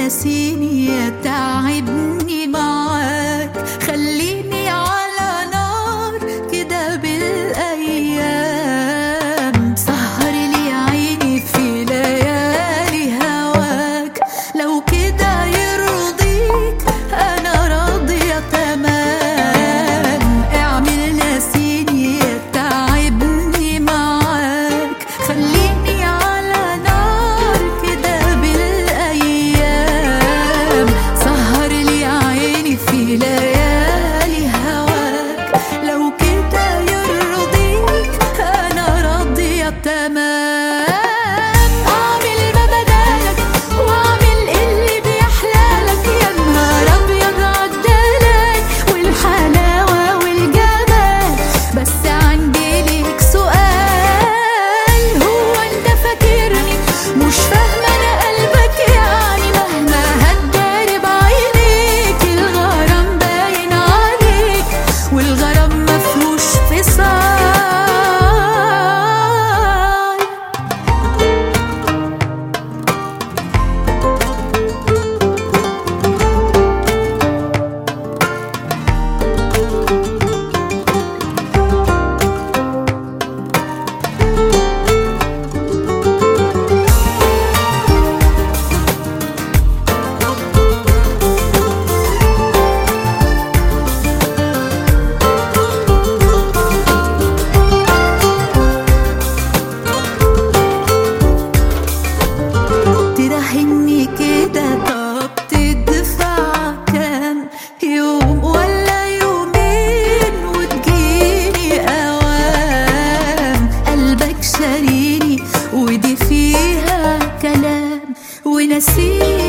ناسيني تعبني معاك خليني على نار كده بالايام سهر لي عيني في ليالي هواك لو كده يرضيك انا راضيه تمام اعمل ناسيني تعبني معاك خليني على نار كده بالايام سهر لي عيني في ليالي هواك لو كده يرضيك انا راضيه تمام اعمل ما بدالك واعمل اللي بيحلالك يا نهار ابيض عدالك والحلاوه والجمال بس عندي ليك سؤال هو انت فاكرني مش فاهمه انا قلبك يعني مهما هتداري بعينيك الغرام باين عليك والغرام مفهوش فصال تراهني كده طب تدفع كام يوم ولا يومين وتجيني اوام قلبك شاريني ودي فيها كلام ونسيني